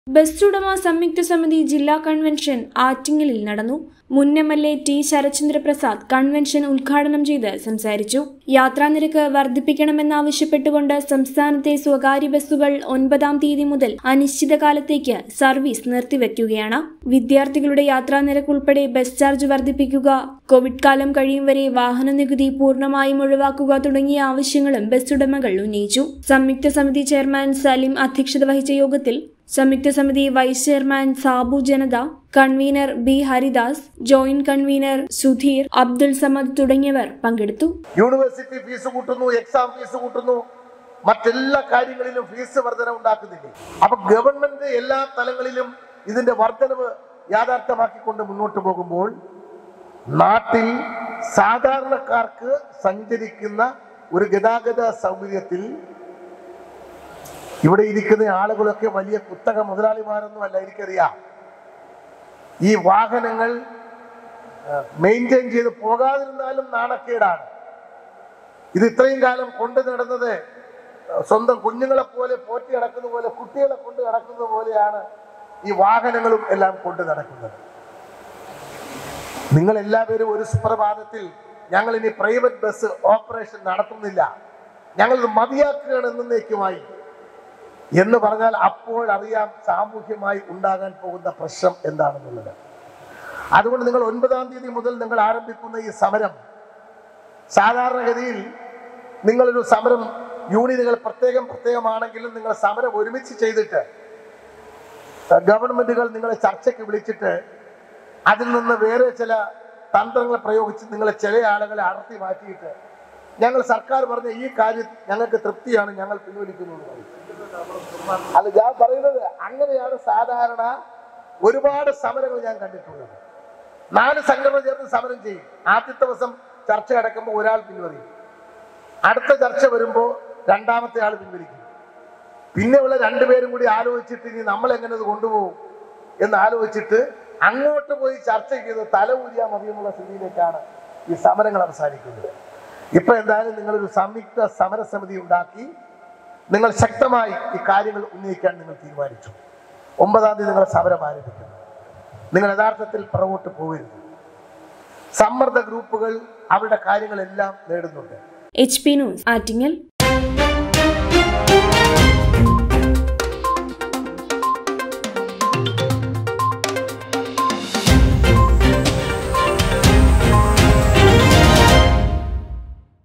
bus ഉടമ സംയുക്ത സമിതി ജില്ലാ കൺവെൻഷൻ ആറ്റിങ്ങലിൽ നടന്നു മുൻ M L A T Sarathchandra Prasad convention ഉദ്ഘാടനം ചെയ്ത് സംസാരിച്ചു യാത്രാനിരക്ക് വർദ്ധിപ്പിക്കണമെന്നാവശ്യപ്പെട്ടുകൊണ്ട് സംസ്ഥാനത്തെ സ്വകാര്യ ബസ്സുകൾ ഒൻപതാം തീയതി മുതൽ അനിശ്ചിതകാലത്തേക്ക് സർവീസ് നിർത്തിവെക്കുകയാണ് വിദ്യാർത്ഥികളുടെ യാത്രാനിരക്ക് ഉൾപ്പെടെ ബസ് ചാർജ് വർദ്ധിപ്പിക്കുക കോവിഡ് കാലം കഴിയും വരെ വാഹന നികുതി പൂർണ്ണമായും ഒഴിവാക്കുക തുടങ്ങിയ ആവശ്യങ്ങളും ബസ് ഉടമകൾ ഉന്നയിച്ചു സംയുക്ത സമിതി ചെയർമാൻ സലിം അധ്യക്ഷത വഹിച്ച യോഗത്തിൽ സംയുക്ത സമിതി vice chairman Sabu Janata convener B Haridas joint convener Sudheer Abdul Samad തുടങ്ങിയവർ പങ്കെടുത്തു യൂണിവേഴ്സിറ്റി ഫീസ് കൂട്ടുന്നു എക്സാം ഫീസ് കൂട്ടുന്നു മറ്റെല്ലാ കാര്യങ്ങളിലും ഫീസ് വർധന ഉണ്ടാക്കുന്നില്ലേ അപ്പൊ ഗവൺമെന്റ് എല്ലാ തലങ്ങളിലും ഇതിന്റെ വർധനവ് യാഥാർത്ഥ്യമാക്കിക്കൊണ്ട് മുന്നോട്ട് പോകുമ്പോൾ നാട്ടിൽ സാധാരണക്കാർക്ക് സഞ്ചരിക്കുന്ന ഒരു ഗതാഗത സൗകര്യത്തിൽ ഇവിടെ ഇരിക്കുന്ന ആളുകളൊക്കെ വലിയ കുത്തക മുതലാളിമാരൊന്നും അല്ല എനിക്കറിയാം ഈ വാഹനങ്ങൾ മെയിൻറ്റെയിൻ ചെയ്ത് പോകാതിരുന്നാലും നാണക്കേടാണ് ഇത് ഇത്രയും കാലം കൊണ്ടു നടന്നത് സ്വന്തം കുഞ്ഞുങ്ങളെ പോലെ പോറ്റി നടക്കുന്ന പോലെ കുട്ടികളെ കൊണ്ട് നടക്കുന്നത് പോലെയാണ് ഈ വാഹനങ്ങളും എല്ലാം കൊണ്ടു നടക്കുന്നത് നിങ്ങൾ എല്ലാവരും ഒരു സുപ്രഭാതത്തിൽ ഞങ്ങൾ ഇനി പ്രൈവറ്റ് ബസ് ഓപ്പറേഷൻ നടത്തുന്നില്ല ഞങ്ങൾ ഇത് മതിയാക്കുകയാണ് എന്നേക്കുമായി എന്ന് പറഞ്ഞാൽ അപ്പോൾ അറിയാം സാമൂഹ്യമായി ഉണ്ടാകാൻ പോകുന്ന പ്രശ്നം എന്താണെന്നുള്ളത് അതുകൊണ്ട് നിങ്ങൾ ഒൻപതാം തീയതി മുതൽ നിങ്ങൾ ആരംഭിക്കുന്ന ഈ സമരം സാധാരണഗതിയിൽ നിങ്ങളൊരു സമരം യൂണിയനുകൾ പ്രത്യേകം പ്രത്യേകമാണെങ്കിലും നിങ്ങൾ സമരം ഒരുമിച്ച് ചെയ്തിട്ട് ഗവൺമെന്റുകൾ നിങ്ങളെ ചർച്ചയ്ക്ക് വിളിച്ചിട്ട് അതിൽ നിന്ന് വേറെ ചില തന്ത്രങ്ങൾ പ്രയോഗിച്ച് നിങ്ങളെ ചില ആളുകളെ അടർത്തി മാറ്റിയിട്ട് ഞങ്ങൾ സർക്കാർ പറഞ്ഞ ഈ കാര്യം ഞങ്ങൾക്ക് തൃപ്തിയാണ് ഞങ്ങൾ പിൻവലിക്കുന്നു എന്ന് പറയും അല്ല ഞാൻ പറയുന്നത് അങ്ങനെയാണ് സാധാരണ ഒരുപാട് സമരങ്ങൾ ഞാൻ കണ്ടിട്ടുള്ളത് നാല് സംഘടന ചേർന്ന് സമരം ചെയ്യും ആദ്യത്തെ ദിവസം ചർച്ച നടക്കുമ്പോൾ ഒരാൾ പിൻവലിക്കും അടുത്ത ചർച്ച വരുമ്പോൾ രണ്ടാമത്തെ ആൾ പിൻവലിക്കും പിന്നെ ഉള്ള രണ്ടുപേരും കൂടി ആലോചിച്ചിട്ട് ഇനി നമ്മൾ എങ്ങനെ ഇത് കൊണ്ടുപോകും എന്ന് ആലോചിച്ചിട്ട് അങ്ങോട്ട് പോയി ചർച്ച ചെയ്ത് തല ഊരിയാൽ മതി എന്നുള്ള സ്ഥിതിയിലേക്കാണ് ഈ സമരങ്ങൾ അവസാനിക്കുന്നത് ഇപ്പൊ എന്തായാലും നിങ്ങളൊരു സംയുക്ത സമരസമിതി ഉണ്ടാക്കി നിങ്ങൾ ശക്തമായി ഈ കാര്യങ്ങൾ ഉന്നയിക്കാൻ നിങ്ങൾ തീരുമാനിച്ചു ഒമ്പതാം തീയതി നിങ്ങൾ സമരം ആരംഭിക്കുന്നു നിങ്ങൾ യഥാർത്ഥത്തിൽ പുറകോട്ട് പോകരുത് സമ്മർദ്ദ ഗ്രൂപ്പുകൾ അവരുടെ കാര്യങ്ങളെല്ലാം നേടുന്നുണ്ട് എച്ച് പി ന്യൂസ് ആറ്റിങ്ങൽ